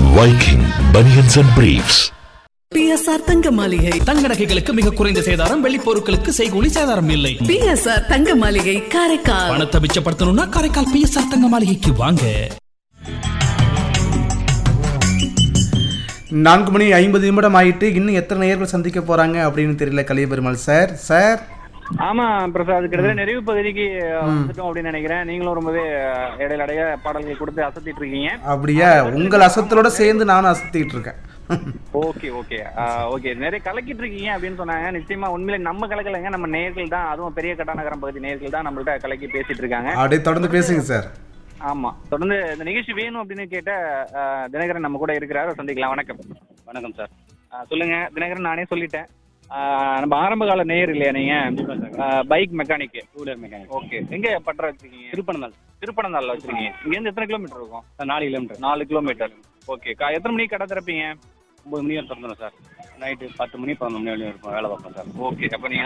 Viking Bunions and Briefs. BSR தங்க மாளிகை தங்க நகைகளுக்கு மிக குறைந்த சேதாரம் வெள்ளி பொருட்களுக்கு செய்கூலி சேதாரம் இல்லை பிஎஸ்ஆர் தங்க மாளிகை காரைக்கால் பணத்தை மிச்சப்படுத்தணும்னா காரைக்கால் பிஎஸ்ஆர் தங்க மாளிகைக்கு வாங்க நான்கு மணி ஐம்பது நிமிடம் ஆயிட்டு இன்னும் எத்தனை நேர்கள் சந்திக்க போறாங்க அப்படின்னு தெரியல கலிய பெருமாள் சார் சார் ஆமா பிரசாத் கிட்டத்தட்ட நிறைவு பகுதிக்கு வந்துட்டோம் அப்படின்னு நினைக்கிறேன் நீங்களும் ரொம்பவே அஹ், இடையில இடைய பாடல்கள் கொடுத்து அசத்திட்டு இருக்கீங்க அப்படியா உங்கள் அசத்தலோட சேர்ந்து நானும் அசத்திட்டு இருக்கேன் ஓகே ஓகே ஓகே நிறைய கலக்கிட்டு இருக்கீங்க அப்படின்னு சொன்னாங்க நிச்சயமா உண்மையிலே நம்ம கலக்கலைங்க நம்ம நேர்கள் தான் அதுவும் பெரிய கட்டாநகரம் பகுதி நேர்கள் தான் நம்மள்ட்ட கலக்கி பேசிட்டு இருக்காங்க அப்படியே தொடர்ந்து பேசுங்க சார் ஆமா தொடர்ந்து இந்த நிகழ்ச்சி வேணும் அப்படின்னு கேட்ட அஹ், தினகரன் நம்ம கூட இருக்கிறாரு சந்திக்கலாம் வணக்கம் வணக்கம் சார் சொல்லுங்க தினகரன் நானே சொல்லிட்டேன் அஹ், நம்ம ஆரம்ப கால நேயர் இல்லையா நீங்க bike mechanic two wheeler mechanic okay எங்க பற்ற வச்சிருக்கீங்க திருப்பனந்தாள் திருப்பனந்தாள்ல வச்சிருக்கீங்க இங்க இருந்து எத்தனை கிலோமீட்டர் இருக்கும் நாலு கிலோமீட்டர் நாலு கிலோமீட்டர் ஓகே எத்தனை மணிக்கு கடை திறப்பீங்க ஒன்பது மணி திறந்துடும் சார் நைட்டு பத்து மணி பதினொன்று மணி வரையும் இருக்கும் வேலை பார்ப்போம் சார் ஓகே அப்போ நீங்கள்